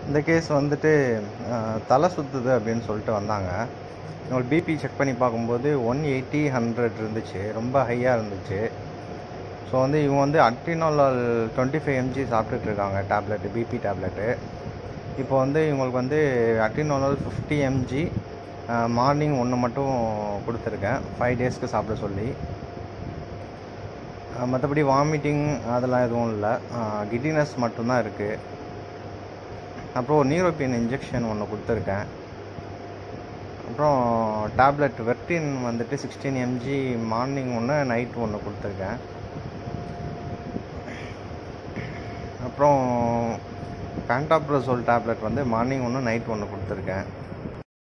இந்த கேஸ் வந்துட்டு அஹ், தலை சுற்றுது அப்படின்னு சொல்லிட்டு வந்தாங்க உங்களுக்கு பிபி செக் பண்ணி பார்க்கும்போது ஒன் எயிட்டி ஹண்ட்ரட் இருந்துச்சு ரொம்ப ஹையாக இருந்துச்சு ஸோ வந்து இவங்க வந்து அட்டினாலால் டுவெண்ட்டி ஃபைவ் எம்ஜி சாப்பிட்டுட்டு இருக்காங்க டேப்லெட்டு பிபி டேப்லெட்டு இப்போ வந்து இவங்களுக்கு வந்து அட்டினாலால் ஃபிஃப்டி எம்ஜி மார்னிங் ஒன்று மட்டும் கொடுத்துருக்கேன் ஃபைவ் டேஸ்க்கு சாப்பிட சொல்லி மற்றபடி வாமிட்டிங் அதெல்லாம் எதுவும் இல்லை கிட்டினஸ் மட்டும்தான் இருக்குது அப்புறம் ஒரு நியூரோபியன் இன்ஜெக்ஷன் ஒன்று கொடுத்துருக்கேன் அப்புறம் டேப்லெட் வெர்டின் வந்துட்டு சிக்ஸ்டீன் எம்ஜி மார்னிங் ஒன்று நைட் ஒன்று கொடுத்துருக்கேன் அப்புறம் பேண்டாப்ரசோல் டேப்லெட் வந்து மார்னிங் ஒன்று நைட் ஒன்று கொடுத்துருக்கேன்